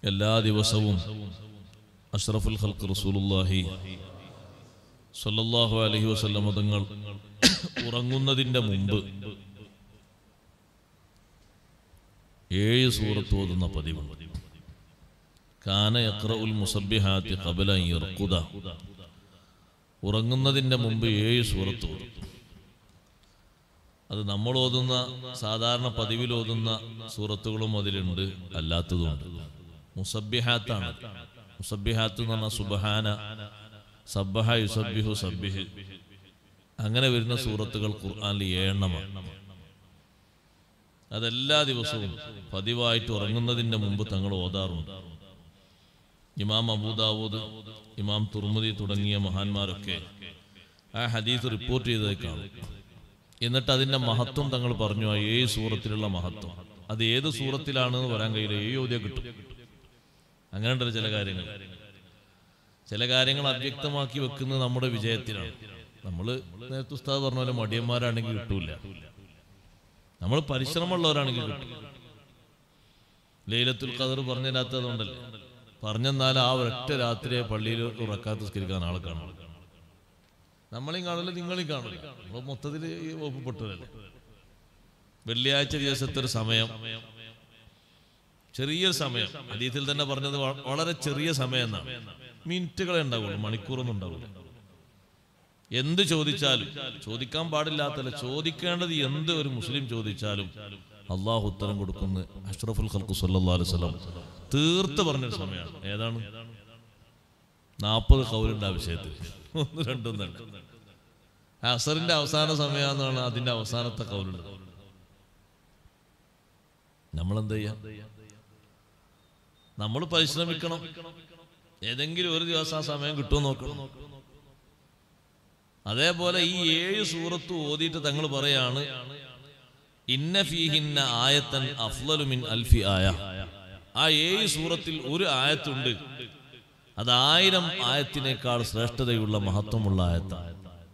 എല്ലാ ദിവസവും അഷ്റഫുൽ ഖൽക്ക് റസൂലുള്ളാഹി സല്ലല്ലാഹു അലൈഹി വസല്ലം തങ്ങൾ ഉറങ്ങുന്നതിൻ്റെ മുമ്പ് ഏഴ് സൂറത്ത് ഓതുന്ന പതിവുണ്ട് കാന യഖ്റഉൽ മുസബ്ബിഹാത്തി ഖബല അൻ യർഖുദ ഉറങ്ങുന്നതിൻ്റെ മുമ്പ് ഏഴ് സൂറത്ത് ഓതും അത് നമ്മൾ ഓതുന്ന സാധാരണ പതിവിൽ ഓതുന്ന സൂറത്തുകളും അതിലുണ്ട് അല്ലാത്തതുമുണ്ട് മുസബ്ബിഹാത്താണ് മുസബ്ബിഹാത്ത് എന്ന് പറഞ്ഞാൽ സുബഹാന സബ്ബഹ യുസബ്ബിഹു സബ്ബിഹ് അങ്ങനെ വരുന്ന സൂറത്തുകൾ ഖുർആനിൽ ഏഴെണ്ണമാണ് അതെല്ലാ ദിവസവും പതിവായിട്ട് ഉറങ്ങുന്നതിൻ്റെ മുമ്പ് തങ്ങൾ ഓതാറുണ്ട് ഇമാം അബൂദാവൂദ് ഇമാം തുർമുദി തുടങ്ങിയ മഹാന്മാരൊക്കെ ആ ഹദീസ് റിപ്പോർട്ട് ചെയ്തതായി കാണും എന്നിട്ട് അതിന്റെ മഹത്വം തങ്ങൾ പറഞ്ഞു ആ ഏഴ് സൂറത്തിലുള്ള മഹത്വം അത് ഏത് സൂറത്തിലാണെന്ന് പറയാൻ കഴിയില്ല ഏഴ് ഓതിയ കിട്ടും അങ്ങനെ ഉണ്ടല്ലോ ചില കാര്യങ്ങൾ ചില കാര്യങ്ങൾ അവ്യക്തമാക്കി വെക്കുന്നത് നമ്മുടെ വിജയത്തിലാണ് നമ്മൾ നേരത്തെ ഉസ്താദ് പറഞ്ഞ പോലെ മടിയന്മാരാണെങ്കിൽ കിട്ടൂല നമ്മൾ പരിശ്രമമുള്ളവരാണെങ്കിൽ കിട്ടും ലൈലത്തുൽ ഖദർ പറഞ്ഞു തരാത്തതുകൊണ്ടല്ലേ പറഞ്ഞെന്നാൽ ആ ഒരൊറ്റ രാത്രിയെ പള്ളിയിൽ ഉറക്കാത്ത സ്കരിക്കാൻ ആളെ കാണും നമ്മളെയും കാണില്ല നിങ്ങളെയും കാണില്ല നമ്മൾ മൊത്തത്തിൽ ഈ വകുപ്പെട്ടതല്ലേ വെള്ളിയാഴ്ച ദിവസത്തെ ഒരു സമയം ചെറിയൊരു സമയം അതീതിൽ തന്നെ പറഞ്ഞത് വ- വളരെ ചെറിയ സമയം എന്നാണ് മിനിറ്റുകളെ ഉണ്ടാവുള്ളൂ മണിക്കൂറൊന്നും ഉണ്ടാവില്ല എന്ത് ചോദിച്ചാലും ചോദിക്കാൻ പാടില്ലാത്തല്ല ചോദിക്കേണ്ടത് എന്ത് ഒരു മുസ്ലിം ചോദിച്ചാലും അള്ളാഹു ഉത്തരം കൊടുക്കുന്ന അഷ്റഫുൽ ഖൽക്കു സല്ലല്ലാഹു അലൈഹി വസല്ലം തീർത്ത് പറഞ്ഞൊരു സമയമാണ് ഏതാണ് നാൽപ്പത് കൗലുണ്ട് ആ വിഷയത്തിൽ ഒന്ന് രണ്ടും തന്നെ അസറിന്റെ അവസാന സമയമാണ് അതിന്റെ അവസാനത്തെ കൗലുണ്ട് നമ്മളെന്ത് ചെയ്യാം നമ്മൾ പരിശ്രമിക്കണം ഏതെങ്കിലും ഒരു ദിവസം ആ സമയം കിട്ടുമോ നോക്കണം അതേപോലെ ഈ ഏഴ് സൂറത്ത് ഓതിയിട്ട് തങ്ങൾ പറയാണ് ഇന്ന ഫീഹിന്ന ആയത്തൻ അഫ്ലലു മിൻ അൽഫി ആയ ആ ഏഴ് സൂറത്തിൽ ഒരു ആയത്തുണ്ട് അത് ആയിരം ആയത്തിനേക്കാൾ ശ്രേഷ്ഠതയുള്ള മഹത്വമുള്ള ആയത്താണ്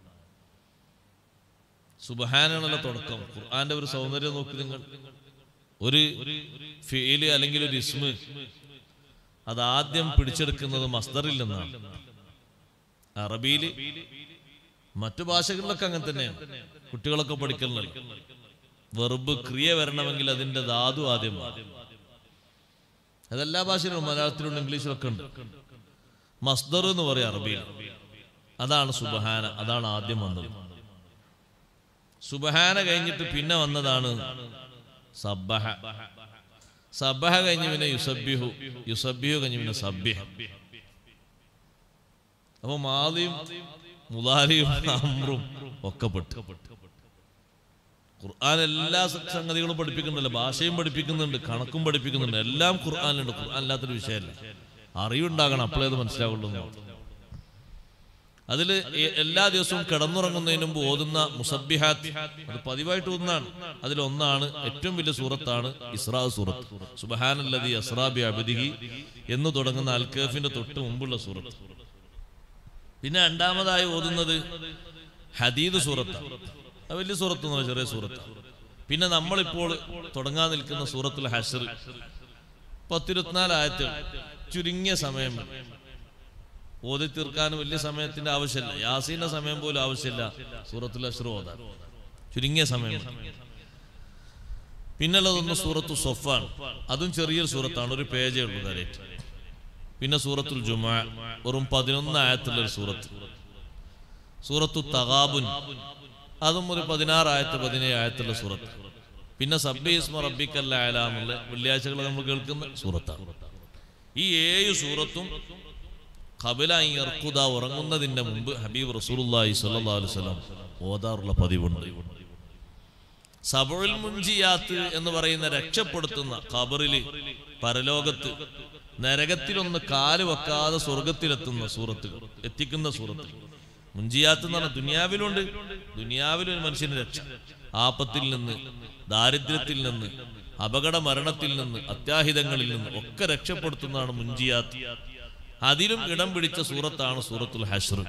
സുബഹാനാണല്ലോ തുടക്കം ഖുർആന്റെ ഒരു സൗന്ദര്യം നോക്കി നിങ്ങൾ ഒരു ഫീല് അല്ലെങ്കിൽ ഒരു ഇസ്മ് അത് ആദ്യം പിടിച്ചെടുക്കുന്നത് മസ്ദറിൽ നിന്നാണ് അറബിയിൽ മറ്റു ഭാഷകളിലൊക്കെ അങ്ങനെ തന്നെയാണ് കുട്ടികളൊക്കെ പഠിക്കുന്നുണ്ട് വെറുബ് ക്രിയ വരണമെങ്കിൽ അതിന്റെ ധാതു ആദ്യം വേണം. അതെല്ലാ ഭാഷയിലും മലയാളത്തിലും ഇംഗ്ലീഷിലും ഒക്കെ ഉണ്ട് മസ്ദർ എന്ന് പറയും അറബിയിൽ അതാണ് സുബഹാന അതാണ് ആദ്യം വന്നത് സുബഹാന കഴിഞ്ഞിട്ട് പിന്നെ വന്നതാണ് സബ്ബഹ സബ്ബഹ കഴിഞ്ഞ് പിന്നെ യുസബ്ബിഹു യുസബ്ബിഹു കഴിഞ്ഞ് പിന്നെ സബ്ബിഹ് അപ്പൊ മാലിയും മുലാലിയും അമ്രും ഒക്കെ പെട്ടു ഖുർആൻ എല്ലാ സംഗതികളും പഠിപ്പിക്കുന്നുണ്ടല്ലോ ഭാഷയും പഠിപ്പിക്കുന്നുണ്ട് കണക്കും പഠിപ്പിക്കുന്നുണ്ട് എല്ലാം ഖുർആനിലുണ്ട് ഖുർആൻ അല്ലാത്തൊരു വിഷയമല്ല അറിവുണ്ടാകണം അപ്പോഴേ അത് മനസ്സിലാവുള്ളൂ എന്ന് മാത്രം. അതിൽ എല്ലാ ദിവസവും കിടന്നുറങ്ങുന്നതിന് മുമ്പ് ഓതുന്ന മുസബ്ബിഹാത്ത് അത് പതിവായിട്ട് ഒന്നാണ് അതിലൊന്നാണ് ഏറ്റവും വലിയ സൂറത്താണ് ഇസ്രാ സൂറത്ത് സുബഹാനല്ലതി അസ്രാബി അബദിഹി എന്ന് തുടങ്ങുന്ന അൽക്കഫിന്റെ തൊട്ട് മുമ്പുള്ള സൂറത്ത് പിന്നെ രണ്ടാമതായി ഓതുന്നത് ഹദീദ് സൂറത്താണ് അത് വലിയ സൂറത്ത് എന്ന് പറഞ്ഞാൽ ചെറിയ സൂറത്ത് പിന്നെ നമ്മളിപ്പോൾ തുടങ്ങാൻ നിൽക്കുന്ന സൂറത്തുൽ ഹഷർ പത്തിരുപത്തിനാല് ആയത്ത് ചുരുങ്ങിയ സമയം മതി. ഓതി തീർക്കാൻ വലിയ സമയത്തിന്റെ ആവശ്യമില്ല യാസീന്റെ സമയം പോലും ആവശ്യമില്ല സൂറത്തുൽ ഹഷർ ഓതാൻ ചുരുങ്ങിയ സമയം മതി. പിന്നുള്ളതൊന്ന് സൂറത്തു സൊഫാണ് അതും ചെറിയൊരു സൂറത്താണ് ഒരു പേജേ ഉള്ളൂ കാര്യമായിട്ട് പിന്നെ സൂറത്തുൽ ജുമാ വെറും പതിനൊന്ന് ആയത്തുള്ള ഒരു സൂറത്ത് സൂറത്തു തഗാബുൻ അതും ഒരു പതിനാറ് ആയത്ത് പതിനേഴ് ആയത്തുള്ള സൂറത്ത് പിന്നെ സബ്ബി ഇസ്മ റബ്ബിക്കല്ല അലാമുള്ള വെള്ളിയാഴ്ചകൾ നമ്മൾ കേൾക്കുന്ന സൂറത്താണ് ഈ ഏഴ് സൂറത്തും ഖബല ഇർക്കുദ ഉറങ്ങുന്നതിന്റെ മുമ്പ് ഹബീബ് റസൂലുള്ളാഹി സ്വല്ലല്ലാഹു അലൈഹി വസല്ലം ഓതാറുള്ള പതിവുണ്ട് സബുൽ മുൻജിയാത്ത് എന്ന് പറയുന്ന രക്ഷപ്പെടുത്തുന്ന ഖബറില് പരലോകത്ത് നരകത്തിലൊന്ന് കാല് വെക്കാതെ സ്വർഗത്തിലെത്തുന്ന സൂറത്തുകൾ എത്തിക്കുന്ന സൂറത്തുകൾ മുൻജിയാത്ത് എന്ന് പറഞ്ഞാൽ ദുനിയാവിലുണ്ട് ദുനിയാവിൽ ഒരു മനുഷ്യന് രക്ഷ ആപത്തിൽ നിന്ന് ദാരിദ്ര്യത്തിൽ നിന്ന് അപകട മരണത്തിൽ നിന്ന് അത്യാഹിതങ്ങളിൽ നിന്ന് ഒക്കെ രക്ഷപ്പെടുത്തുന്നതാണ് മുൻജിയാത്ത് അതിലും ഇടം പിടിച്ച സൂറത്താണ് സൂറത്തുൽ ഹഷ്ർ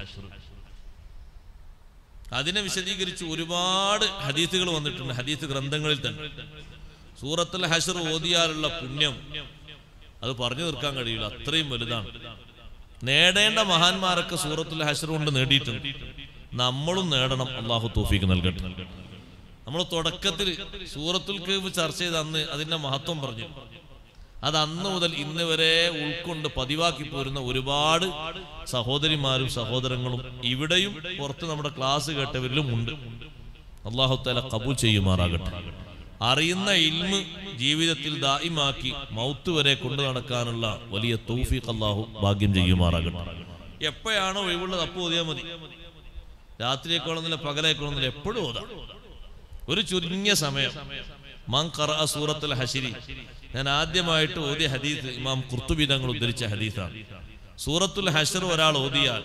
അതിനെ വിശദീകരിച്ച് ഒരുപാട് ഹദീസുകൾ വന്നിട്ടുണ്ട് ഹദീസ് ഗ്രന്ഥങ്ങളിൽ തന്നെ സൂറത്തുൽ ഹഷർ ഓതിയാലുള്ള പുണ്യം അത് പറഞ്ഞു തീർക്കാൻ കഴിയില്ല അത്രയും വലുതാണ് നേടേണ്ട മഹാന്മാരൊക്കെ സൂറത്തുൽ ഹഷർ കൊണ്ട് നേടിയിട്ടുണ്ട് നമ്മളും നേടണം അള്ളാഹു തോഫീക്ക് നൽകട്ടെ നമ്മൾ തുടക്കത്തിൽ സൂറത്തുൽ കേവ് ചർച്ച ചെയ്ത് അന്ന് അതിന്റെ മഹത്വം പറഞ്ഞു അത് അന്ന് മുതൽ ഇന്ന് വരെ ഉൾക്കൊണ്ട് പതിവാക്കി പോരുന്ന ഒരുപാട് സഹോദരിമാരും സഹോദരങ്ങളും ഇവിടെയും പുറത്ത് നമ്മുടെ ക്ലാസ് കേട്ടവരിലും ഉണ്ട് അള്ളാഹു തല കബൂൽ ചെയ്യുമാറാകട്ടെ അറിയുന്ന ഇൽമ് ജീവിതത്തിൽ ദായിമാക്കി മൗത്ത് വരെ കൊണ്ടു നടക്കാനുള്ള വലിയ തൗഫീഖ് അള്ളാഹു ഭാഗ്യം ചെയ്യുമാറാകട്ടെ എപ്പോഴാണോ ഒഴിവുള്ളത് അപ്പോൾ ഓതിയാൽ മതി രാത്രിയേക്കോളന്നില്ല പകലേക്കോളന്നില്ല എപ്പോഴും ഓതാം ഒരു ചുരുങ്ങിയ സമയം മാൻ ഖറഅ സൂറത്തുൽ ഹശരി ഞാൻ ആദ്യമായിട്ട് ഓതിയ ഹദീസ് ഇമാം ഖുർത്തുബി തങ്ങൾ ഉദ്ധരിച്ച ഹദീസാണ് സൂറത്തുൽ ഹഷർ ഒരാൾ ഓതിയാൽ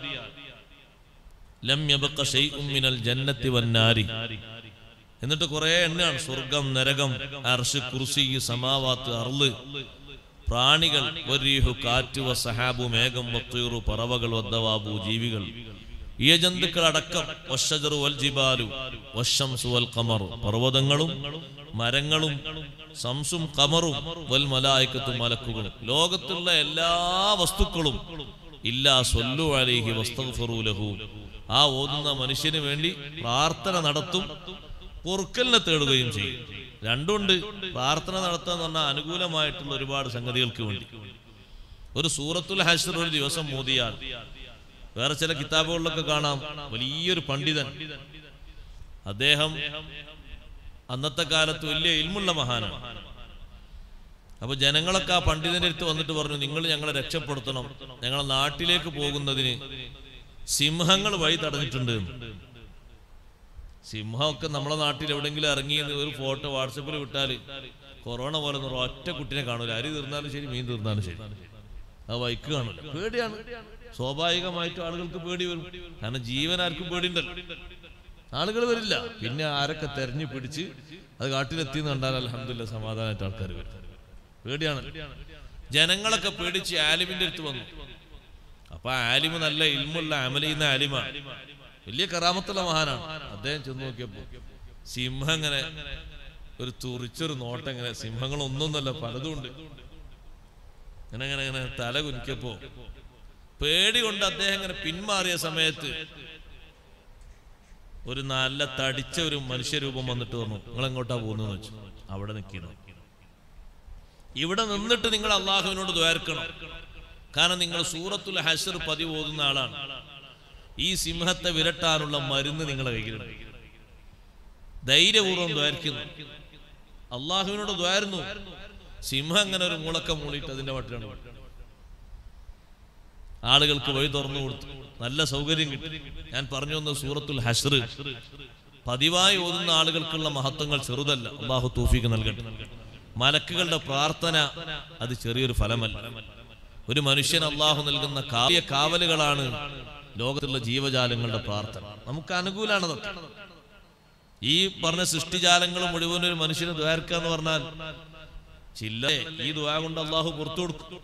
ലം യബഖ ശൈഉം മിനൽ ജന്നത്തി വന്നാരി എന്നിട്ട് കുറെ എണ്ണാണ് സ്വർഗം നരകം അർഷ് കുർസി സമാവാത്ത് അർള് പ്രാണികൾ വരീഹു കാറ്റ് വ സഹാബു മേഘം വത്തീറു പറവകൾ വദ്ദവാബു ജീവികൾ ഈ ജന്തുക്കൾ അടക്കം വശജറു വൽ ജിബാലു വശംസു വൽ ഖമർ പർവ്വതങ്ങളും മരങ്ങളും സംസും കമറും വൽ മലായിക്കത്തു മലക്കുകളും ലോകത്തുള്ള എല്ലാ വസ്തുക്കളും ഇല്ലാ സൊല്ലു അലൈഹി വസ്തഗ്ഫിറു ലഹു ആ ഓതുന്ന മനുഷ്യന് വേണ്ടി പ്രാർത്ഥന നടത്തും പൊറുക്കലിനെ തേടുകയും ചെയ്യും രണ്ടുണ്ട് പ്രാർത്ഥന നടത്തുക എന്ന് പറഞ്ഞാൽ അനുകൂലമായിട്ടുള്ള ഒരുപാട് സംഗതികൾക്ക് വേണ്ടി ഒരു സൂറത്തുൽ ഹഷർ ഒരു ദിവസം മോദിയാൽ വേറെ ചില കിതാബുകളിലൊക്കെ കാണാം വലിയൊരു പണ്ഡിതൻ അദ്ദേഹം അന്നത്തെ കാലത്ത് വലിയ ഇൽമുള്ള മഹാനാണ് അപ്പൊ ജനങ്ങളൊക്കെ ആ പണ്ഡിതന്റെ അടുത്ത് വന്നിട്ട് പറഞ്ഞു നിങ്ങൾ ഞങ്ങളെ രക്ഷപ്പെടുത്തണം ഞങ്ങളെ നാട്ടിലേക്ക് പോകുന്നതിന് സിംഹങ്ങൾ വഴി തടഞ്ഞിട്ടുണ്ട് എന്ന്. സിംഹമൊക്കെ നമ്മളെ നാട്ടിൽ എവിടെങ്കിലും ഇറങ്ങി എന്ന് ഒരു ഫോട്ടോ വാട്സപ്പിൽ വിട്ടാല് കൊറോണ പോലെ ഒന്നും ഒറ്റ കുട്ടിനെ കാണൂല അരി തീർന്നാലും ശരി മീൻ തീർന്നാലും ശരി ആ വൈക്ക് കാണൂല പേടിയാണ് സ്വാഭാവികമായിട്ടും ആളുകൾക്ക് പേടി വരും കാരണം ജീവൻ ആർക്കും പേടിയുണ്ടല്ലോ ആളുകൾ വരില്ല പിന്നെ ആരൊക്കെ തെരഞ്ഞു പിടിച്ച് അത് കാട്ടിലെത്തി എന്ന് കണ്ടാൽ അലഹമില്ല സമാധാനമായിട്ട് ആൾക്കാർ വരും പേടിയാണ് ജനങ്ങളൊക്കെ പേടിച്ച് ആലിമിന്റെ അടുത്ത് വന്നു അപ്പൊ ആലിമ് നല്ല ഇൽമുള്ള അമല ചെയ്യുന്ന ആലിമാണ് വലിയ കറാമത്തുള്ള മഹാനാണ് അദ്ദേഹം ചെന്ന് നോക്കിയപ്പോ സിംഹം ഇങ്ങനെ ഒരു തുറിച്ചൊരു നോട്ടം ഇങ്ങനെ സിംഹങ്ങൾ ഒന്നൊന്നല്ല പലതും ഉണ്ട് ഇങ്ങനെ ഇങ്ങനെ ഇങ്ങനെ തല കുനിക്കപ്പോ പേടി കൊണ്ട് അദ്ദേഹം ഇങ്ങനെ പിന്മാറിയ സമയത്ത് ഒരു നല്ല തടിച്ച ഒരു മനുഷ്യരൂപം വന്നിട്ട് പറഞ്ഞു നിങ്ങൾ എങ്ങോട്ടാ പോകുന്നതെന്ന് വെച്ചു അവിടെ നിൽക്കുന്നു ഇവിടെ നിന്നിട്ട് നിങ്ങൾ അള്ളാഹുവിനോട് ദ്വാർക്കണം കാരണം നിങ്ങൾ സൂറത്തുൽ ഹഷർ പതിവ് ഓതുന്ന ആളാണ് ഈ സിംഹത്തെ വിരട്ടാനുള്ള മരുന്ന് നിങ്ങളെ കയ്യിലുണ്ട് ധൈര്യപൂർവ്വം ദ്വാരിക്കുന്നു അള്ളാഹുവിനോട് ദ്വാരുന്നു സിംഹം അങ്ങനെ ഒരു മുളക്കം മൂളിയിട്ട് അതിന്റെ വട്ടിലാണ് ആളുകൾക്ക് വഴി തുറന്നു കൊടുത്തു നല്ല സൗകര്യം കിട്ടി ഞാൻ പറഞ്ഞു വന്ന സൂറത്തുൽ ഹഷർ പതിവായി ഓതുന്ന ആളുകൾക്കുള്ള മഹത്വങ്ങൾ ചെറുതല്ല അള്ളാഹു തൂഫിക്ക് നൽകട്ടെ മലക്കുകളുടെ പ്രാർത്ഥന അത് ചെറിയൊരു ഫലമല്ല ഒരു മനുഷ്യൻ അള്ളാഹു നൽകുന്ന കാവ്യ കാവലുകളാണ് ലോകത്തുള്ള ജീവജാലങ്ങളുടെ പ്രാർത്ഥന നമുക്ക് അനുകൂലമാണ് അതൊക്കെ ഈ പറഞ്ഞ സൃഷ്ടിജാലങ്ങൾ മുഴുവൻ ഒരു മനുഷ്യന് ദ്വാരക്കുക എന്ന് പറഞ്ഞാൽ ചില്ല ഈ ദ്വാ കൊണ്ട് അള്ളാഹു പുറത്തു കൊടുക്കും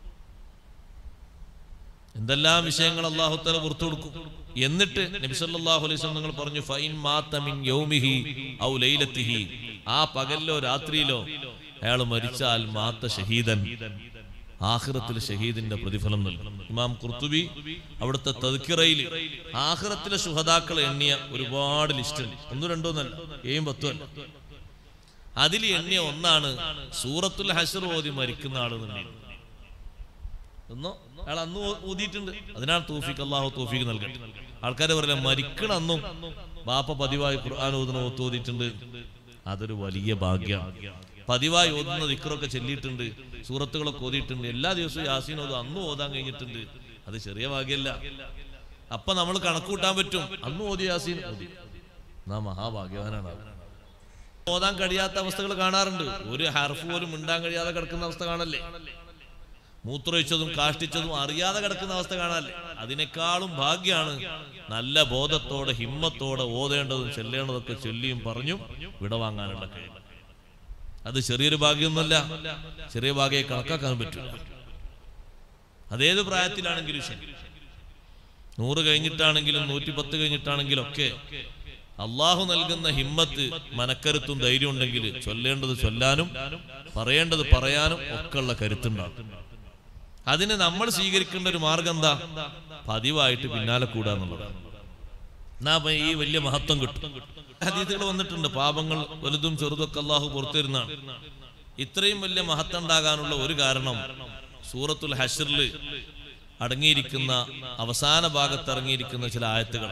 എന്തെല്ലാം വിഷയങ്ങൾ അള്ളാഹു തല പുറത്തു കൊടുക്കും എന്നിട്ട് നബി സല്ലല്ലാഹു അലൈഹി വസല്ലം നിങ്ങൾ പറഞ്ഞു ഫൈൻ മാത മിൻ യൗമിഹി ഔ ലൈലത്തിഹി ആ പകലിലോ രാത്രിയിലോ അയാൾ മരിച്ചാൽ മാത്ത ഷഹീദൻ ആഖിറത്തിൽ ഷഹീദിന്റെ പ്രതിഫലം നൽകും ഇമാം ഖുർത്തുബി അവിടുത്തെ തദ്ക്കിറയിൽ ആഖിറത്തിലെ ശുഹദാക്കൾ എണ്ണിയ ഒരുപാട് ലിസ്റ്റ് ഉണ്ട് ഒന്നും രണ്ടോ ഒന്നല്ല ഏഴും പത്തും അല്ല അതിൽ എണ്ണിയ ഒന്നാണ് സൂറത്തുൽ ഹഷർ ഓതി മരിക്കുന്ന ആളെന്നുണ്ടെങ്കിൽ ഒന്നോ അയാൾ അന്ന് ഓ- ഊതിയിട്ടുണ്ട് അതിനാണ് തൂഫിക്ക് അള്ളാഹു തൂഫിക്ക് നൽകട്ടെ ആൾക്കാർ പറയില്ല മരിക്കണ അന്നും ബാപ്പ പതിവായി ഖുർആൻ ഓതുന്ന ഓത്ത് ഓതിയിട്ടുണ്ട് അതൊരു വലിയ ഭാഗ്യമാണ് പതിവായി ഓതുന്ന ദിക്കറൊക്കെ ചൊല്ലിയിട്ടുണ്ട് സൂറത്തുകളൊക്കെ ഓതിയിട്ടുണ്ട് എല്ലാ ദിവസവും യാസീൻ ഓതും അന്നും ഓതാൻ കഴിഞ്ഞിട്ടുണ്ട് അത് ചെറിയ ഭാഗ്യമല്ല അപ്പൊ നമ്മൾ കണക്കൂട്ടാൻ പറ്റും അന്ന് ഓതി യാസീൻ ഓതി നാ മഹാഭാഗ്യവാനാണ് അവൻ. ഓതാൻ കഴിയാത്ത അവസ്ഥകൾ കാണാറുണ്ട് ഒരു ഹർഫ് പോലും മിണ്ടാൻ കഴിയാതെ കിടക്കുന്ന അവസ്ഥ കാണല്ലേ മൂത്രമൊഴിച്ചതും കാഷ്ടിച്ചതും അറിയാതെ കിടക്കുന്ന അവസ്ഥ കാണാല്ലേ അതിനേക്കാളും ഭാഗ്യാണ് നല്ല ബോധത്തോടെ ഹിമ്മത്തോടെ ഓതേണ്ടതും ചെല്ലേണ്ടതൊക്കെ ചൊല്ലിയും പറഞ്ഞും വിടവാങ്ങാനുള്ള കഴിവ് അത് ചെറിയൊരു ഭാഗ്യമൊന്നുമല്ല ചെറിയ ഭാഗ്യയെ കണക്കാക്കാൻ പറ്റില്ല അതേത് പ്രായത്തിലാണെങ്കിലും ശരി നൂറ് കഴിഞ്ഞിട്ടാണെങ്കിലും നൂറ്റി പത്ത് കഴിഞ്ഞിട്ടാണെങ്കിലും ഒക്കെ അള്ളാഹു നൽകുന്ന ഹിമ്മത്ത് മനക്കരുത്തും ധൈര്യം ഉണ്ടെങ്കിൽ ചൊല്ലേണ്ടത് ചൊല്ലാനും പറയേണ്ടത് പറയാനും ഒക്കെ ഉള്ള കരുത്തുണ്ടാകും അതിന് നമ്മൾ സ്വീകരിക്കേണ്ട ഒരു മാർഗം എന്താ പതിവായിട്ട് പിന്നാലെ കൂടുക എന്നുള്ളതാണ് എന്നാ അപ്പൊ ഈ വലിയ മഹത്വം കിട്ടും ഹദീസുകൾ വന്നിട്ടുണ്ട് പാപങ്ങൾ വലുതും ചെറുതൊക്കെ അള്ളാഹു പുറത്തിരുന്നാണ് ഇത്രയും വലിയ മഹത്വം ഉണ്ടാകാനുള്ള ഒരു കാരണം സൂറത്തുൽ ഹഷറിൽ അടങ്ങിയിരിക്കുന്ന അവസാന ഭാഗത്ത് ഇറങ്ങിയിരിക്കുന്ന ചില ആയത്തുകൾ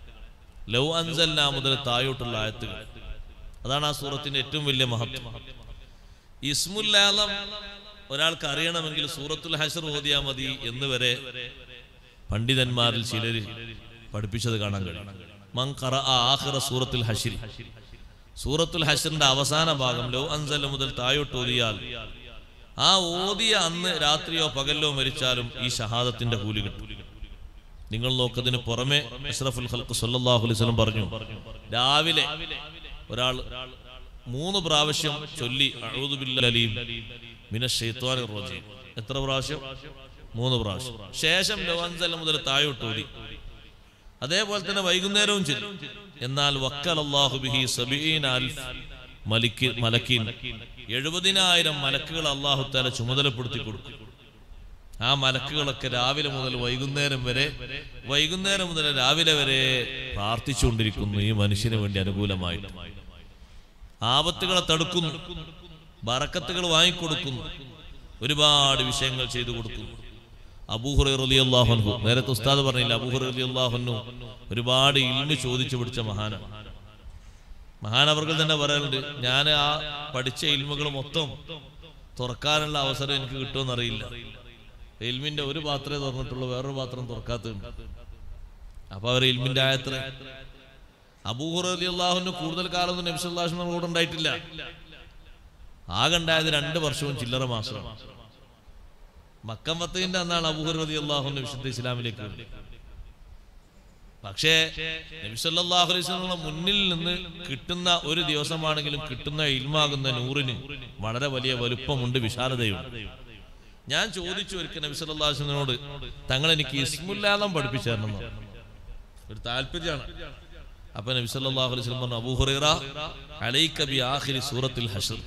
ലൗ അൻസല്ല മുതൽ താഴോട്ടുള്ള ആയത്തുകൾ അതാണ് ആ സൂറത്തിന്റെ ഏറ്റവും വലിയ മഹത്വം ഇസ്മുല്ലാലം ഒരാൾക്ക് അറിയണമെങ്കിൽ സൂറത്തുൽ ഹഷർ ഓതിയാ മതി എന്ന് വരെ പണ്ഡിതന്മാരിൽ ചിലര് പഠിപ്പിച്ചത് കാണാൻ കഴിയും മൻ ഖറ ആഖിറ സൂറത്തുൽ ഹഷിരി സൂറത്തുൽ ഹഷറിന്റെ അവസാന ഭാഗം ലോ അൻസല മുതൽ താഴോട്ട് ഓതിയാൽ ആ ഓതിയ അന്ന് രാത്രിയോ പകലിലോ മരിച്ചാലും ഈ ഷഹാദത്തിന്റെ കൂലി കിട്ടും നിങ്ങൾ നോക്കതിന് പുറമെ അഷ്റഫുൽ ഖൽഖ് സല്ലല്ലാഹു അലൈഹി വസല്ലം പറഞ്ഞു രാവിലെ ഒരാൾ മൂന്ന് പ്രാവശ്യം ചൊല്ലി അഊദു ബില്ലലീം മിനശ് ശൈത്വാനിർ റജീം എത്ര പ്രാവശ്യം മൂന്ന് പ്രാവശ്യം ശേഷം ലവൻസല മുതൽ താഴോട്ട് ഓതി അതേപോലെ തന്നെ വൈകുന്നേരവും ചൊല്ലും എന്നാൽ വക്കൽ അല്ലാഹു ബിഹി സബീന അൽഫ് മലിക്ക് മലക്കീൻ എഴുപതിനായിരം മലക്കുകൾ അള്ളാഹു താല ചുമതലപ്പെടുത്തി കൊടുക്കും ആ മലക്കുകളൊക്കെ രാവിലെ മുതൽ വൈകുന്നേരം വരെ വൈകുന്നേരം മുതൽ രാവിലെ വരെ പ്രാർത്ഥിച്ചുകൊണ്ടിരിക്കുന്നു ഈ മനുഷ്യന് വേണ്ടി അനുകൂലമായിട്ട് ആപത്തുകളെ തടുക്കുന്നു ബറക്കത്തുകൾ വാങ്ങിക്കൊടുക്കുന്നു ഒരുപാട് വിഷയങ്ങൾ ചെയ്തു കൊടുക്കുന്നു അബൂഹുറ റളിയല്ലാഹു നേരത്തെ ഉസ്താദ് പറഞ്ഞില്ല അബൂഹുറ റളിയല്ലാഹു ഒരുപാട് ഇൽമി ചോദിച്ചു പിടിച്ച മഹാനാണ് മഹാനവർകൾ തന്നെ പറയാറുണ്ട് ഞാൻ ആ പഠിച്ച ഇൽമുകൾ മൊത്തം തുറക്കാനുള്ള അവസരം എനിക്ക് കിട്ടുമെന്നറിയില്ല ഇൽമിന്റെ ഒരു പാത്രമേ തുറന്നിട്ടുള്ളൂ വേറൊരു പാത്രം തുറക്കാത്തുണ്ട് അപ്പൊ അവർ ഇൽമിന്റെ ആയത്ര അബൂഹുറ അള്ളാഹുവിന് കൂടുതൽ കാലമൊന്നും നബിസ്വല്ലാഹിന്റെ കൂടെ ഉണ്ടായിട്ടില്ല ആകെ ഉണ്ടായത് രണ്ട് വർഷവും ചില്ലറ മാസമാണ് മക്കം വത്തതിന്റെ അന്നാണ് അബൂഹുർ റതി അള്ളാഹുന്റെ വിശുദ്ധ ഇസ്ലാമിലേക്ക് വരുന്നത്. പക്ഷേ നബിസല്ലാഹു അലൈഹി സ്വലം മുന്നിൽ നിന്ന് കിട്ടുന്ന ഒരു ദിവസമാണെങ്കിലും കിട്ടുന്ന ഇൽമാകുന്ന നൂറിന് വളരെ വലിയ വലുപ്പമുണ്ട് വിശാലതയുണ്ട് ഞാൻ ചോദിച്ചു ഒരിക്കൽ നബി സല്ലല്ലാഹു അലൈഹി വസല്ലമയോട് തങ്ങൾ എനിക്ക് ഇസ്മുല്ലാദം പഠിപ്പിച്ചു തരണം എന്ന് പറഞ്ഞു. ഒരു താല്പര്യമാണ് അപ്പൊ നബി സല്ലല്ലാഹു അലൈഹി വസല്ലം പറഞ്ഞു അബൂ ഹുറൈറ അലൈക ബി ആഖിരി സൂറത്തുൽ ഹശ്ർ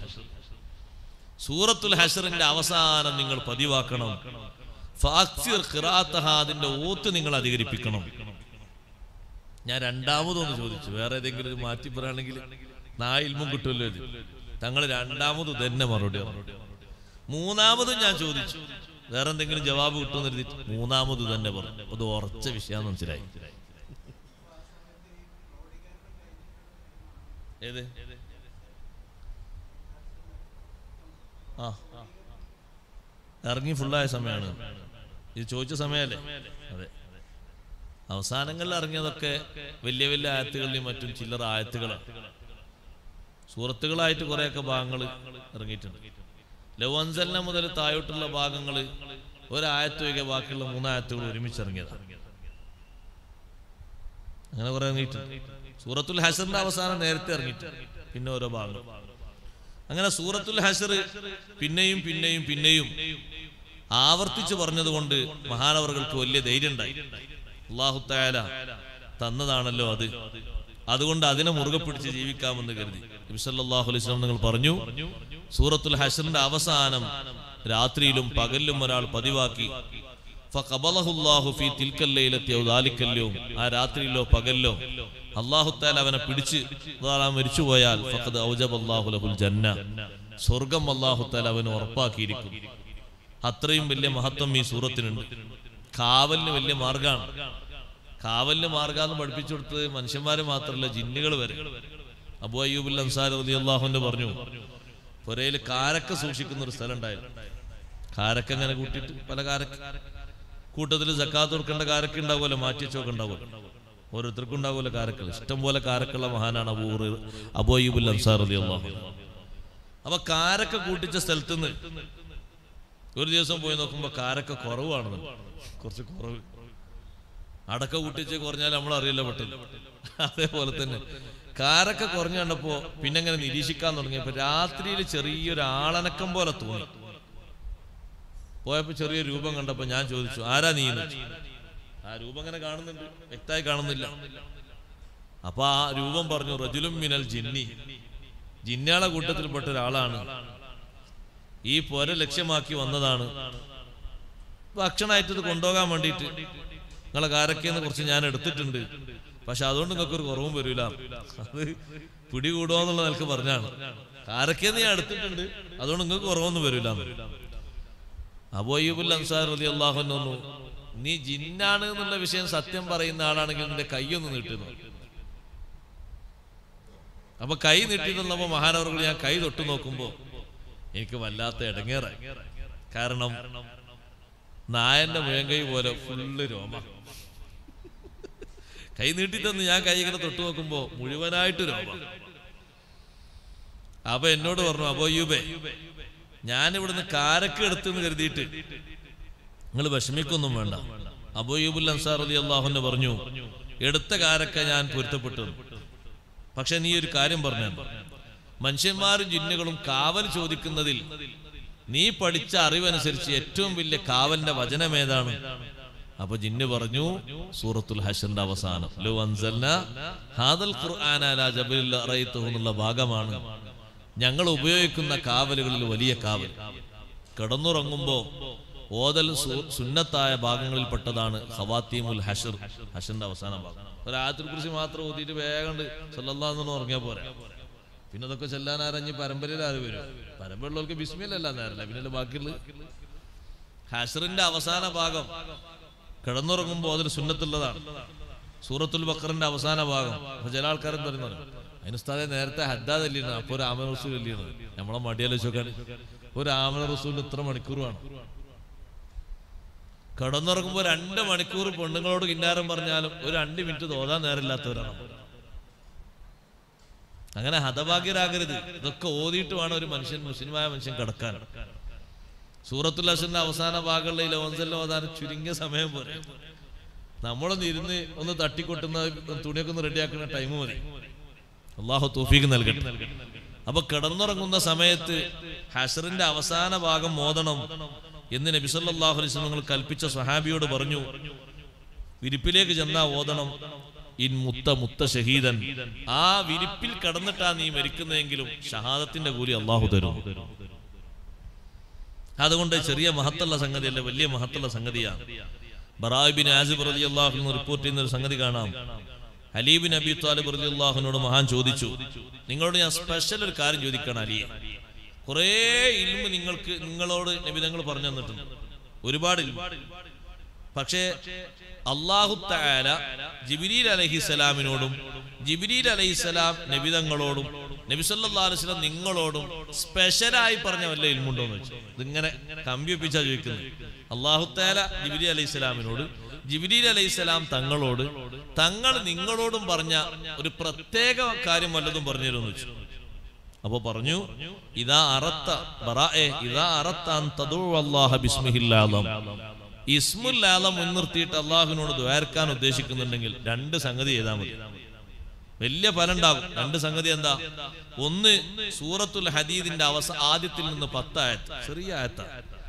സൂറത്തുൽ ഹഷറിന്റെ അവസാനം നിങ്ങൾ പതിവാക്കണം ഫാക്സിർ ഖിറാഅത്തഹ അതിന്റെ ഓത്ത് നിങ്ങൾ അധികരിപ്പിക്കണം ഞാൻ രണ്ടാമതൊന്ന് ചോദിച്ചു വേറെ ഏതെങ്കിലും ഒരു മാറ്റി പറയുകയാണെങ്കിൽ നായിൽമും കിട്ടുമല്ലോ ഇത് തങ്ങൾ രണ്ടാമത് തന്നെ മറുപടി പറഞ്ഞു മൂന്നാമതും ഞാൻ ചോദിച്ചു വേറെ എന്തെങ്കിലും ജവാബ് കിട്ടുമെന്ന് കരുതി മൂന്നാമത് തന്നെ പറഞ്ഞു അത് ഉറച്ച വിഷയം മനസ്സിലായി ഏത് ആ ഇറങ്ങി ഫുള്ളായ സമയമാണ് ഇത് ചോദിച്ച സമയമല്ലേ അതെ അവസാനങ്ങളിൽ ഇറങ്ങിയതൊക്കെ വലിയ വലിയ ആയത്തുകളിലും മറ്റും ചില്ലറ ആയത്തുകളാണ് സൂറത്തുകളായിട്ട് കുറെയൊക്കെ ഭാഗങ്ങൾ ഇറങ്ങിയിട്ടുണ്ട് ലവൻസലിന മുതൽ താഴോട്ടുള്ള ഭാഗങ്ങൾ ഒരായത്തൊക്കെ ബാക്കിയുള്ള മൂന്നായത്തുകൾ ഒരുമിച്ച് ഇറങ്ങിയതാണ് അങ്ങനെ കുറെ ഇറങ്ങിയിട്ടുണ്ട് സൂറത്തുൽ ഹസറിന്റെ അവസാനം നേരത്തെ ഇറങ്ങിയിട്ടുണ്ട് പിന്നെ ഓരോ ഭാഗങ്ങൾ അങ്ങനെ സൂറത്തുൽ ഹസർ പിന്നെയും പിന്നെയും പിന്നെയും ആവർത്തിച്ചു പറഞ്ഞതുകൊണ്ട് മഹാനവറുകൾക്ക് വലിയ ധൈര്യം ഉണ്ടായി അള്ളാഹു തായാല തന്നതാണല്ലോ അത് അതുകൊണ്ട് അതിനെ മുറുകെ പിടിച്ച് ജീവിക്കാമെന്ന് കരുതി നബിസല്ലാഹു അലൈഹി സ്വലം നിങ്ങൾ പറഞ്ഞു സൂറത്തുൽ ഹസറിന്റെ അവസാനം രാത്രിയിലും പകലിലും ഒരാൾ പതിവാക്കി ഫഖബലഹുല്ലാഹു ഫീ തിൽക്കൽ ലൈലത്തി ഔ ദാലിക്കൽ യൗം. ആ രാത്രിയിലോ പകലിലോ അള്ളാഹു താല അവനെ പിടിച്ച് ഒരാൾ മരിച്ചു പോയാൽ ഫഖദ് ഔജബല്ലാഹു ലഹുൽ ജന്ന സ്വർഗം അള്ളാഹു താല അവന് ഉറപ്പാക്കിയിരിക്കും അത്രയും വലിയ മഹത്വം ഈ സൂറത്തിനുണ്ട് കാവലിന് വലിയ മാർഗാണ് കാവലിന് മാർഗാന്ന് പഠിപ്പിച്ചു കൊടുത്തത് മനുഷ്യന്മാര് മാത്രമല്ല ജിന്നുകൾ വരെ അബു അയ്യൂബുൽ അൻസാർ റതി അള്ളാഹുന്റെ പറഞ്ഞു പുരയിൽ കാരക്ക സൂക്ഷിക്കുന്ന ഒരു സ്ഥലം ഉണ്ടായിരുന്നു കാരക്ക ഇങ്ങനെ കൂട്ടിയിട്ട് പല കാരക്ക കൂട്ടത്തിൽ ജക്കാത്ത് കൊടുക്കേണ്ട കാരക്ക ഉണ്ടാവുമല്ലോ മാറ്റി വെച്ചൊക്കെ ഉണ്ടാവുമല്ലോ ഓരോരുത്തർക്കും ഉണ്ടാവുമല്ലോ കാരക്കൾ ഇഷ്ടം പോലെ കാരക്കുള്ള മഹാനാണ് അബൂ ഹുറൈറ- അബൂ അയ്യൂബുൽ അൻസാർ റതി അള്ളാഹു അപ്പൊ കാരക്ക കൂട്ടിച്ച സ്ഥലത്ത് നിന്ന് ഒരു ദിവസം പോയി നോക്കുമ്പോ കാരക്ക കുറവാണ് കുറച്ച് കുറവ് അടക്ക കൂട്ടിച്ച് കുറഞ്ഞാൽ നമ്മൾ അറിയില്ല പെട്ടെന്ന് അതേപോലെ തന്നെ കാരക്ക കുറഞ്ഞു കണ്ടപ്പോ പിന്നെ അങ്ങനെ നിരീക്ഷിക്കാൻ തുടങ്ങിയപ്പോ രാത്രിയിൽ ചെറിയൊരു ആളനക്കം പോലെ തോന്നി പോയപ്പോ ചെറിയ രൂപം കണ്ടപ്പോ ഞാൻ ചോദിച്ചു ആരാ നീ എന്ന് ചോദിച്ചു. ആ രൂപം അങ്ങനെ കാണുന്നുണ്ട് വ്യക്തമായി കാണുന്നില്ല അപ്പൊ ആ രൂപം പറഞ്ഞു റജുലും മിനൽ ജിന്നി ജിന്നാളെ കൂട്ടത്തിൽപ്പെട്ട ഒരാളാണ് ഈ പുര ലക്ഷ്യമാക്കി വന്നതാണ് ഭക്ഷണമായിട്ട് ഇത് കൊണ്ടുപോകാൻ വേണ്ടിയിട്ട് നിങ്ങളെ കാരക്കേന്ന് കുറച്ച് ഞാൻ എടുത്തിട്ടുണ്ട് പക്ഷെ അതുകൊണ്ട് നിങ്ങൾക്ക് ഒരു കുറവും വരില്ല അത് പിടികൂടുക നിലക്ക് പറഞ്ഞാണ് കാരക്കേന്ന് ഞാൻ എടുത്തിട്ടുണ്ട് അതുകൊണ്ട് നിങ്ങൾക്ക് കുറവൊന്നും വരില്ല അബോയ്യൂബുൽ അൻസാർ റതി അള്ളാഹുന്നു നീ ജിന്നാണ് എന്നുള്ള വിഷയം സത്യം പറയുന്ന ആളാണെങ്കിൽ നിന്റെ കൈയൊന്ന് നീട്ടുന്നു അപ്പൊ കൈ നീട്ടിന്നുള്ളപ്പോ മഹാനവർകൾ ഞാൻ കൈ തൊട്ടു നോക്കുമ്പോ എനിക്ക് വല്ലാത്ത ഇടങ്ങേറായി കാരണം നായന്റെ മുയങ്കൈ പോലെ ഫുള്ള് രോമ കൈ നീട്ടി തന്ന് ഞാൻ കൈ ഇങ്ങനെ തൊട്ടു നോക്കുമ്പോ മുഴുവനായിട്ട് രോമ അപ്പൊ എന്നോട് പറഞ്ഞു അബോയ്യൂബേ ഞാൻ ഇവിടുന്ന് കാരക്ക് എടുത്തെന്ന് കരുതിയിട്ട് നിങ്ങൾ വിഷമിക്കൊന്നും വേണ്ട അബോയൂബുൽ അൻസാർ അലി അള്ളാഹുന്ന് പറഞ്ഞു എടുത്ത കാരക്ക ഞാൻ പൊരുത്തപ്പെട്ടു പക്ഷെ നീ ഒരു കാര്യം പറഞ്ഞു മനുഷ്യന്മാരും ജിന്നുകളും കാവൽ ചോദിക്കുന്നതിൽ നീ പഠിച്ച അറിവനുസരിച്ച് ഏറ്റവും വലിയ കാവലിന്റെ വചനം ഏതാണ് അപ്പൊ ജിന്ന് പറഞ്ഞു സൂറത്തുൽ ഹഷറിന്റെ അവസാനം ലോ അൻസൽന ഹാദൽ ഖുർആന അലാ ജബലിൽ റഅയ്തുഹു എന്നുള്ള ഭാഗമാണ് ഞങ്ങൾ ഉപയോഗിക്കുന്ന കാവലുകളിൽ വലിയ കാവൽ കിടന്നുറങ്ങുമ്പോ ഓതൽ സു- സുന്നത്തായ ഭാഗങ്ങളിൽപ്പെട്ടതാണ് ഹവാത്തീമുൽ ഹഷർ ഹഷറിന്റെ അവസാന ഭാഗം ഒരായത്തിൽ കുറിച്ച് മാത്രം ഓതിയിട്ട് വേഗം സല്ലല്ലാന്ന് ഉറങ്ങിയാ പോരാ പിന്നെ അതൊക്കെ ചെല്ലാൻ ആരഞ്ഞ് പരമ്പരയിൽ ആര് വരും പരമ്പരയുള്ളവർക്ക് ബിസ്മില്ലല്ല നേരല്ല പിന്നെ ബാക്കിയുള്ള ഹഷറിന്റെ അവസാന ഭാഗം കിടന്നുറങ്ങുമ്പോൾ അതിൽ സുന്നത്തുള്ളതാണ് സൂറത്തുൽ ബക്കറിന്റെ അവസാന ഭാഗം അപ്പൊ ചില ആൾക്കാരും പറയുന്നത് അതിന് ഉസ്താദെ നേരത്തെ ഹദ്ദാദ് അല്ലിയാണ് അപ്പൊ ഒരു ആമന റസൂൽ അല്ലിയാണ് നമ്മളെ മടിയാലോചിക്കാൻ ഒരു ആമന റസൂൽ ഇത്ര മണിക്കൂറാണ് കിടന്നുറങ്ങുമ്പോൾ രണ്ട് മണിക്കൂർ പെണ്ണുങ്ങളോട് കിന്നാരം പറഞ്ഞാലും ഒരു രണ്ട് മിനിറ്റ് തോതാൻ നേരമില്ലാത്തവരാണ് അങ്ങനെ ഹതഭാഗ്യരാകരുത് ഇതൊക്കെ ഓതിയിട്ട് വേണം ഒരു മനുഷ്യൻ മുസ്ലിമായ മനുഷ്യൻ കിടക്കാൻ സൂറത്തുൽ അഷറിന്റെ അവസാന ഭാഗമുള്ള ഈ ലോൻസെല്ലാം ഓതാൻ ചുരുങ്ങിയ സമയം പോലെ നമ്മളൊന്ന് ഇരുന്ന് ഒന്ന് തട്ടിക്കൊട്ടുന്ന തുണിയൊക്കെ ഒന്ന് റെഡിയാക്കുന്ന ടൈം മതി അള്ളാഹു തൗഫീഖ് നൽകട്ടെ അപ്പൊ കിടന്നുറങ്ങുന്ന സമയത്ത് ഹഷറിന്റെ അവസാന ഭാഗം മോദണം എന്ന് നബി സല്ലല്ലാഹു അലൈഹി വസല്ലം നിങ്ങൾ കൽപ്പിച്ച സ്വഹാബിയോട് പറഞ്ഞു വിരിപ്പിലേക്ക് ചെന്നാ ഓതണം ഇൻ മുത്ത മുത്ത ഷഹീദൻ ആ വിരിപ്പിൽ കടന്നിട്ടാ നീ മരിക്കുന്നതെങ്കിലും ഷഹാദത്തിന്റെ കൂലി അള്ളാഹു തരും അതുകൊണ്ട് ചെറിയ മഹത്തുള്ള സംഗതിയല്ല വലിയ മഹത്തുള്ള സംഗതിയാണ് ബറാബിൻ ആസിബ് റലി അള്ളാഹുന്ന് റിപ്പോർട്ട് ചെയ്യുന്ന ഒരു സംഗതി കാണാം അലീബിൻ അബി താലിബ് റലി അള്ളാഹുനോട് മഹാൻ ചോദിച്ചു നിങ്ങളോട് ഞാൻ സ്പെഷ്യൽ ഒരു കാര്യം ചോദിക്കണം അലിയെ കുറേ ഇൽമ് നിങ്ങൾക്ക് നിങ്ങളോട് നബിതങ്ങൾ പറഞ്ഞു തന്നിട്ടുണ്ട് ഒരുപാട് ഇൽമ് പക്ഷേ അള്ളാഹു താല ജിബിരീൽ അലഹിസലാമിനോടും ജിബിരീൽ അലഹിസലാം നബിതങ്ങളോടും നബി സല്ലല്ലാഹു അലൈഹി വസല്ലം നിങ്ങളോടും സ്പെഷ്യലായി പറഞ്ഞ വല്ല ഇൽമുണ്ടോ എന്ന് വെച്ചു ഇതിങ്ങനെ കമ്പി ഒപ്പിച്ചാ ചോദിക്കുന്നത് അള്ളാഹു താല ജിബിരി അലൈഹി സ്വലാമിനോട് ജിബിരി അലൈഹി സ്വലാം തങ്ങളോട് തങ്ങൾ നിങ്ങളോടും പറഞ്ഞ ഒരു പ്രത്യേക കാര്യം വല്ലതും പറഞ്ഞു തരുമെന്ന് വെച്ചു അപ്പൊ പറഞ്ഞു ഇതാ അറത്ത ബറാഎ ഇതാ അറത്ത അൻ തദഉ അല്ലാഹ ബിസ്മിഹില്ലാദം ഇസ്മുല്ലാദം മുൻനിർത്തിയിട്ട് അള്ളാഹുവിനോട് ദ്വാരക്കാൻ ഉദ്ദേശിക്കുന്നുണ്ടെങ്കിൽ രണ്ട് സംഗതി ചെയ്താൽ മതി വലിയ ഫലം ഉണ്ടാകും രണ്ട് സംഗതി എന്താ ഒന്ന് സൂറത്തുൽ ഹദീദിന്റെ അവസ ആദ്യത്തിൽ നിന്ന് പത്തായത്ത് ചെറിയ ആയത്ത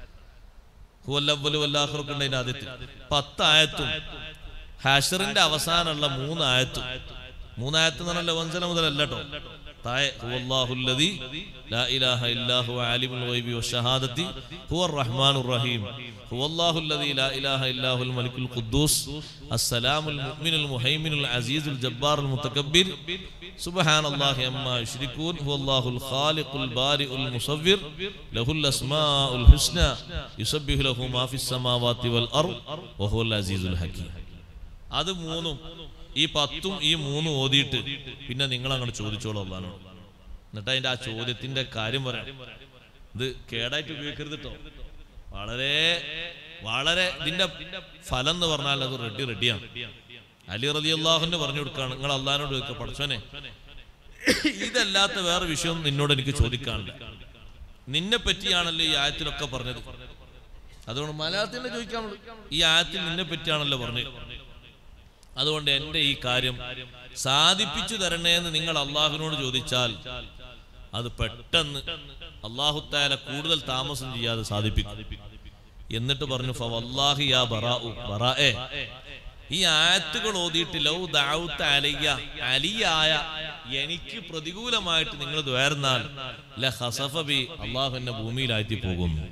ഹുവല്ലവ്വലും അതിന്റെ ആദ്യത്തിൽ പത്തായത്തും ഹാഷറിന്റെ അവസാനമുള്ള മൂന്നായത്തും മൂന്നായത്ത് എന്ന് പറഞ്ഞാൽ വഞ്ചന മുതലല്ല കേട്ടോ താഴെ ഹുവല്ലാഹുല്ലദി ലാ ഇലാഹ ഇല്ലാഹു ആലിമുൽ ഗൈബി വശഹാദത്തി ഹുവർ റഹ്മാനുർ റഹീം ഹുവല്ലാഹുല്ലദി ലാ ഇലാഹ ഇല്ലാഹുൽ മലിക്കുൽ ഖുദ്ദൂസ് അസ്സലാമുൽ മുഅ്മിനുൽ മുഹൈമിനുൽ അസീസുൽ ജബ്ബാറുൽ മുതകബ്ബിർ സുബ്ഹാനല്ലാഹി അമ്മാ യുശ്രികൂൻ ഹുവല്ലാഹുൽ ഖാലിഖുൽ ബാരിഉൽ മുസവ്വിർ ലഹുൽ അസ്മാഉൽ ഹുസ്ന യുസബ്ബിഹു ലഹു മാ ഫിസ് സമാവാതി വൽ അർദ് വഹുവൽ അസീസുൽ ഹകീം അത് മൂന്നും ഈ പത്തും ഈ മൂന്നും ഓതിയിട്ട് പിന്നെ നിങ്ങൾ അങ്ങോട്ട് ചോദിച്ചോളൂ അള്ളഹാനോട് എന്നിട്ട് അതിന്റെ ആ ചോദ്യത്തിന്റെ കാര്യം പറയാം ഇത് കേടായിട്ട് ഉപയോഗിക്കരുത് കേട്ടോ വളരെ വളരെ ഇതിന്റെ ഫലം എന്ന് പറഞ്ഞാൽ അത് റെഡി റെഡിയാണ് അലി റലി അള്ളാഹുന്ന് പറഞ്ഞു കൊടുക്കാണ് നിങ്ങൾ അള്ളഹാനോട് ചോദിക്കുക പഠിച്ചോനെ ഇതല്ലാത്ത വേറെ വിഷയം നിന്നോട് എനിക്ക് ചോദിക്കാനില്ല നിന്നെ പറ്റിയാണല്ലോ ഈ ആയത്തിലൊക്കെ പറഞ്ഞത് അതുകൊണ്ട് മലയാളത്തിൽ തന്നെ ചോദിക്കാൻ ഈ ആയത്തിൽ നിന്നെ പറ്റിയാണല്ലോ പറഞ്ഞത് അതുകൊണ്ട് എന്റെ ഈ കാര്യം സാധിപ്പിച്ചു തരണേ എന്ന് നിങ്ങൾ അള്ളാഹുവിനോട് ചോദിച്ചാൽ അത് പെട്ടെന്ന് അള്ളാഹുത്താല കൂടുതൽ താമസം ചെയ്യാതെ സാധിപ്പിക്കും എന്നിട്ട് പറഞ്ഞു ഫവല്ലാഹി യാ ബറാഉ ബറാഎ ഈ ആയത്തുകൾ ഓതിയിട്ട് ലൗ ദാവൂത്ത അലിയ അലിയായ എനിക്ക് പ്രതികൂലമായിട്ട് നിങ്ങൾ ദ്വേർന്നാൽ ല ഹസഫബി അള്ളാഹു എന്നെ ഭൂമിയിലാറ്റി പോകുന്നു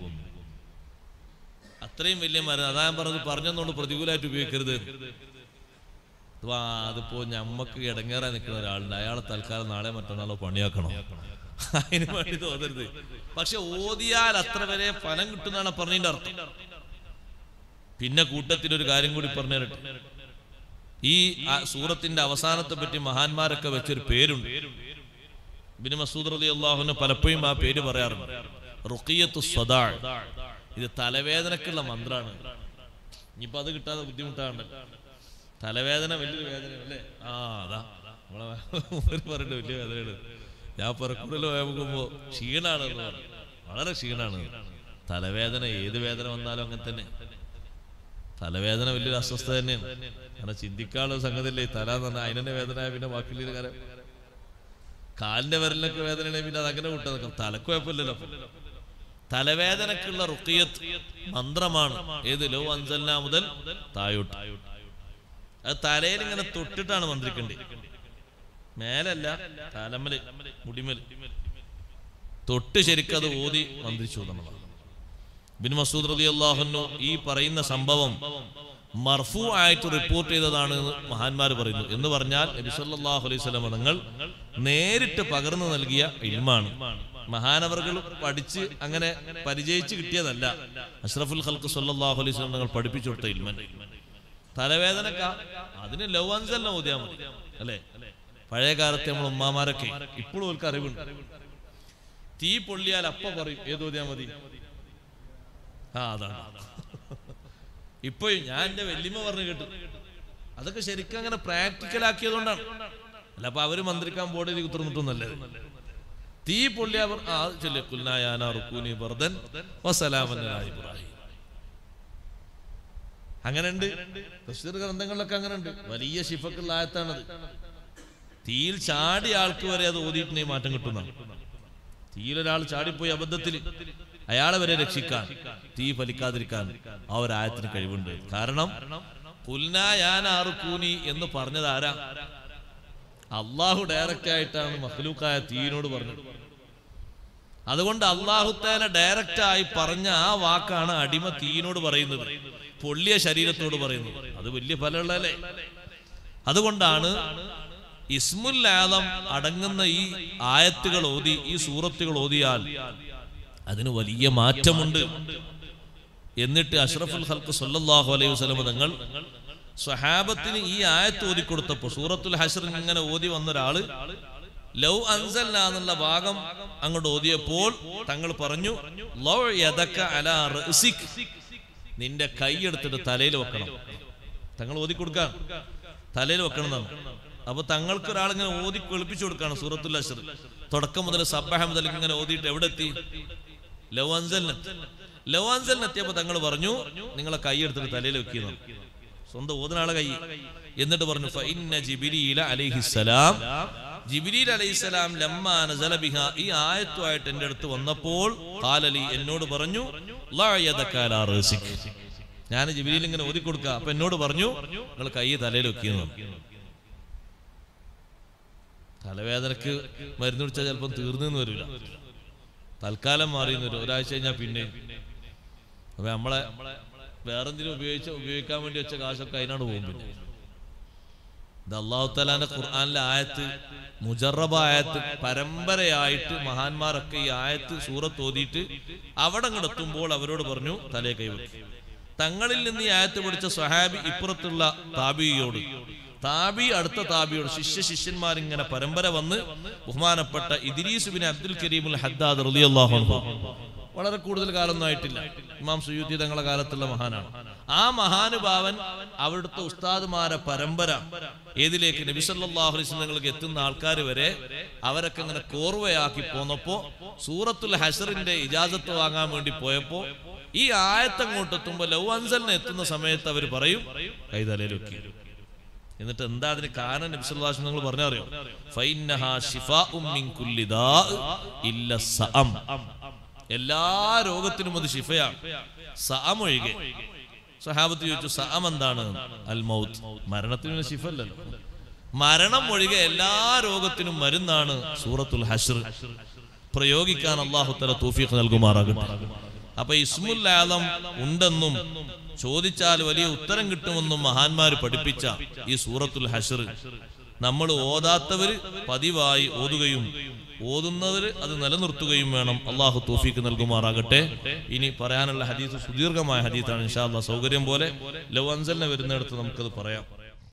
അത്രയും വലിയ മരം അതാ ഞാൻ പറഞ്ഞത് പറഞ്ഞതുകൊണ്ട് പ്രതികൂലമായിട്ട് ഉപയോഗിക്കരുത് അഥവാ അതിപ്പോ ഞമ്മക്ക് ഇടങ്ങേറാൻ നിൽക്കുന്ന ഒരാളുണ്ട് അയാളെ തൽക്കാലം നാളെ മറ്റന്നാളോ പണിയാക്കണം അതിന് വേണ്ടി തോന്നരുത് പക്ഷെ ഓതിയാൽ അത്ര വരെ ഫലം കിട്ടുന്നതാണ് പറഞ്ഞതിന്റെ അർത്ഥം പിന്നെ കൂട്ടത്തിൽ ഒരു കാര്യം കൂടി പറഞ്ഞു തരട്ടെ ഈ ആ സൂറത്തിന്റെ അവസാനത്തെ പറ്റി മഹാന്മാരൊക്കെ വെച്ചൊരു പേരുണ്ട് ബിൻ മസൂദ് റലി അള്ളാഹുന് പലപ്പോഴും ആ പേര് പറയാറുണ്ട് റുക്കിയത്തു സ്വദാ ഇത് തലവേദനക്കുള്ള മന്ത്രാണ് ഇനിയിപ്പോ അത് കിട്ടാതെ ബുദ്ധിമുട്ടാണ് തലവേദന വലിയൊരു വേദന അല്ലേ ആ അതാ നമ്മളെ മൂപ്പര് പറയുന്നത് വലിയ വേദനയാണ് ഞാൻ പുറക്കൂടലോ നോക്കുമ്പോ ക്ഷീണാണ് എന്ന് പറഞ്ഞു വളരെ ക്ഷീണാണ് തലവേദന ഏത് വേദന വന്നാലും അങ്ങനെ തന്നെ തലവേദന വലിയൊരു അസ്വസ്ഥത തന്നെയാണ് കാരണം ചിന്തിക്കാനുള്ള സംഗതിയല്ലേ ഈ തല എന്ന് പറഞ്ഞാൽ അതിനെ വേദന പിന്നെ ബാക്കിയുള്ള കാര്യം കാലിന്റെ വിരലിനൊക്കെ വേദനയാണെങ്കിൽ പിന്നെ അതങ്ങനെ വിട്ടാൽ നിൽക്കാം തലക്ക് കുഴപ്പമില്ലല്ലോ അപ്പൊ. തലവേദനക്കുള്ള റുക്കിയത്ത് മന്ത്രമാണ് ഏത് ലോ അഞ്ചല്ല മുതൽ തായോട്ട് അത് തലയിൽ ഇങ്ങനെ തൊട്ടിട്ടാണ് മന്ത്രിക്കേണ്ടത് മേലല്ല തലമ്മല് മുടിമല് തൊട്ട് ശരിക്കും അത് ഓതി മന്ത്രിച്ചു എന്നുള്ളതാണ് ബിൻ മസൂദ് റലി അള്ളാഹുനു ഈ പറയുന്ന സംഭവം മർഫു ആയിട്ട് റിപ്പോർട്ട് ചെയ്തതാണ് എന്ന് മഹാന്മാർ പറയുന്നു എന്ന് പറഞ്ഞാൽ നബി സല്ലല്ലാഹു അലൈഹി വസല്ലം തങ്ങൾ നേരിട്ട് പകർന്നു നൽകിയ ഇൽമാണ് മഹാനവറുകൾ പഠിച്ച് അങ്ങനെ പരിചയിച്ച് കിട്ടിയതല്ല അഷ്റഫുൽ ഖൽക്ക് സല്ലല്ലാഹു അലൈഹി വസല്ലം തങ്ങൾ പഠിപ്പിച്ചു കൊടുത്ത ഇൽമൻ തലവേദനക്ക അതിന് ലവാൻസല്ല ഓതിയാ മതി അല്ലേ പഴയ കാലത്തെ നമ്മൾ ഉമ്മാമാരൊക്കെ ഇപ്പോഴും അവർക്ക് അറിവുണ്ട് തീ പൊള്ളിയാൽ അപ്പ പറയും ഏത് ഓതിയാ മതി ആ അതാണ് ഇപ്പോഴും ഞാൻ എന്റെ വല്യമ്മ പറഞ്ഞു കേട്ടു അതൊക്കെ ശരിക്കും അങ്ങനെ പ്രാക്ടിക്കൽ ആക്കിയതുകൊണ്ടാണ് അല്ല അപ്പൊ അവര് മന്ത്രിക്കാൻ ബോർഡിൽ കുത്തിർന്നിട്ടൊന്നല്ലേ തീ പൊള്ളിയ അവർ ആ ചൊല്ലി കുൽനായാന റുക്കൂനി ബർദൻ വസലാമൻ അലാ ഇബ്രാഹിം അങ്ങനെ ഉണ്ട് തഫ്സീർ ഗ്രന്ഥങ്ങളിലൊക്കെ അങ്ങനെ ഉണ്ട് വലിയ ശിഫക്കുള്ള ആയത്താണത് തീയിൽ ചാടിയ ആൾക്ക് വരെ അത് ഓതിയിട്ടുണ്ടെങ്കിൽ മാറ്റം കിട്ടുന്നതാണ് തീയിൽ ഒരാൾ ചാടിപ്പോയി അബദ്ധത്തിൽ അയാളെ വരെ രക്ഷിക്കാൻ തീ ഫലിക്കാതിരിക്കാൻ ആ ഒരു ആയത്തിന് കഴിവുണ്ട് കാരണം പുൽനായാനാറുക്കൂനി എന്ന് പറഞ്ഞത് ആരാ അള്ളാഹു ഡയറക്റ്റ് ആയിട്ടാണ് മഹ്ലൂക്കായ തീയിനോട് പറഞ്ഞത് അതുകൊണ്ട് അള്ളാഹുത്തേല ഡയറക്റ്റ് ആയി പറഞ്ഞ ആ വാക്കാണ് അടിമ തീയിനോട് പറയുന്നത് പൊള്ളിയ ശരീരത്തോട് പറയുന്നത് അത് വലിയ ഫലമുള്ളതല്ലേ അതുകൊണ്ടാണ് ഇസ്മുൽ ആലം അടങ്ങുന്ന ഈ ആയത്തുകൾ ഓതി ഈ സൂറത്തുകൾ ഓതിയാൽ അതിന് വലിയ മാറ്റമുണ്ട് എന്നിട്ട് അഷ്റഫുൽ ഹൽക്ക് സല്ലല്ലാഹു അലൈഹി വസല്ലം തങ്ങൾ സ്വഹാബത്തിന് ഈ ആയത്ത് ഓതി കൊടുത്തപ്പോൾ സൂറത്തുൽ ഹഷർ ഇങ്ങനെ ഓതി വന്ന ഒരാള് ലൗ അൻസല്ല എന്നുള്ള ഭാഗം അങ്ങോട്ട് ഓതിയപ്പോൾ തങ്ങൾ പറഞ്ഞു ലൗ യദക അലാ റഅസിക് നിന്റെ കൈ എടുത്തിട്ട് തലയിൽ വെക്കണം തങ്ങൾ ഓതി കൊടുക്കാൻ തലയിൽ വെക്കണം എന്നാണ് അപ്പൊ തങ്ങൾക്ക് ഒരാൾ ഇങ്ങനെ ഓതി കേൾപ്പിച്ചു കൊടുക്കാണ് സൂറത്തുൽ അഷർ തുടക്കം മുതൽ സബ്ബഹ മുതൽ ഇങ്ങനെ ഓതിയിട്ട് എവിടെ എത്തി ലവാൻസലിനെത്തി ലവാൻസലിനെത്തിയപ്പോ തങ്ങൾ പറഞ്ഞു നിങ്ങളെ കൈ എടുത്തിട്ട് തലയിൽ വെക്കുന്നു സ്വന്തം ഓതുനാളെ കൈ എന്നിട്ട് പറഞ്ഞു ഫഇന്ന ജിബ്രീല അലൈഹിസ്സലാം ജിബ്രീൽ അലൈഹിസ്സലാം ലമ്മാ നസല ബിഹ ഈ ആയത്തുമായിട്ട് എൻ്റെ അടുത്ത് വന്നപ്പോൾ ഖാലലി എന്നോട് പറഞ്ഞു ലാ യദക അലാ റസിക് ഞാൻ ജിബ്രീൽ ഇങ്ങനെ ഓതി കൊടുക്കുക അപ്പൊ എന്നോട് പറഞ്ഞു നിങ്ങൾ കൈ തലയിൽ വെക്കുന്നു തലവേദനക്ക് മരുന്ന് കുടിച്ചാൽ ചിലപ്പം തീർന്നു വരില്ല തൽക്കാലം മാറി വരും ഒരാഴ്ച കഴിഞ്ഞാൽ പിന്നെ അപ്പൊ നമ്മളെ വേറെന്തിനും ഉപയോഗിച്ച ഉപയോഗിക്കാൻ വേണ്ടി വെച്ച കാശൊക്കെ അതിനാണ് പോകും പിന്നെ ഇത് അള്ളാഹു തലാന്റെ ഖുർആാനിലെ ആയത്ത് മുജറബ ആയത്ത് പരമ്പരയായിട്ട് മഹാന്മാരൊക്കെ ഈ ആയത്ത് സൂറത്ത് ഓതിയിട്ട് അവിടെ അങ്ങോട്ട് എത്തുമ്പോൾ അവരോട് പറഞ്ഞു തലേ കൈവെക്കും തങ്ങളിൽ നിന്ന് ഈ ആയത്ത് പിടിച്ച സ്വഹാബി ഇപ്പുറത്തുള്ള താബിയോട് താബി അടുത്ത താബിയോട് ശിഷ്യ ശിഷ്യന്മാരിങ്ങനെ പരമ്പര വന്ന് ബഹുമാനപ്പെട്ട Idris bin Abdul Karimul Haddad റളിയല്ലാഹു അൻഹു വളരെ കൂടുതൽ കാലമൊന്നും ആയിട്ടില്ല ഇമാം സുയൂത്തി തങ്ങളുടെ കാലത്തുള്ള മഹാനാണ് ആ മഹാനുഭാവൻ അവിടുത്തെ ഉസ്താദുമാരെ പരമ്പര ഏതിലേക്ക് നബി സല്ലല്ലാഹു അലൈഹി വസല്ലമക്ക് എത്തുന്ന ആൾക്കാർ വരെ അവരൊക്കെ ഇങ്ങനെ കോർവയാക്കി പോന്നപ്പോ സൂറത്തുൽ ഹഷറിന്റെ ഇജാസത്ത് വാങ്ങാൻ വേണ്ടി പോയപ്പോ ഈ ആയത്തങ്ങോട്ട് എത്തുമ്പോ ലൗ അൻസലിനെ എത്തുന്ന സമയത്ത് അവർ പറയും കൈതലയിൽ വെക്കി എന്നിട്ട് എന്താ അതിന് കാരണം നബി സല്ലല്ലാഹു അലൈഹി നിങ്ങൾ പറഞ്ഞറിയോ ഫൈന്നഹാ ശിഫാഉം മിൻ കുല്ലി ദാ ഇല്ല സഅം എല്ലാ രോഗത്തിനും അത് ശിഫയാണ് സഅം ഒഴികെ സഹാബത്ത് ചോദിച്ചു സഅം എന്താണ് അൽ മൗത്ത് മരണത്തിന് ശിഫല്ലല്ലോ മരണം ഒഴികെ എല്ലാ രോഗത്തിനും മരുന്നാണ് സൂറത്തുൽ ഹഷ്ർ പ്രയോഗിക്കാൻ അള്ളാഹു തല തൂഫീഖ് നൽകുമാറാകട്ടെ അപ്പൊ ഇസ്മുൽ ആലം ഉണ്ടെന്നും ചോദിച്ചാൽ വലിയ ഉത്തരം കിട്ടുമെന്നും മഹാന്മാർ പഠിപ്പിച്ച ഈ സൂറത്തുൽ ഹഷ്ർ നമ്മൾ ഓതാത്തവര് പതിവായി ഓതുകയും ഓതുന്നവര് അത് നിലനിർത്തുകയും വേണം അള്ളാഹു തോഫീക്ക് നൽകുമാറാകട്ടെ ഇനി പറയാനുള്ള ഹദീസ് സുദീർഘമായ ഹദീസാണ് ഇൻഷാ അള്ളാഹ് സൗകര്യം പോലെ ലവ് അൻസലിനെ വരുന്നിടത്ത് നമുക്കത് പറയാം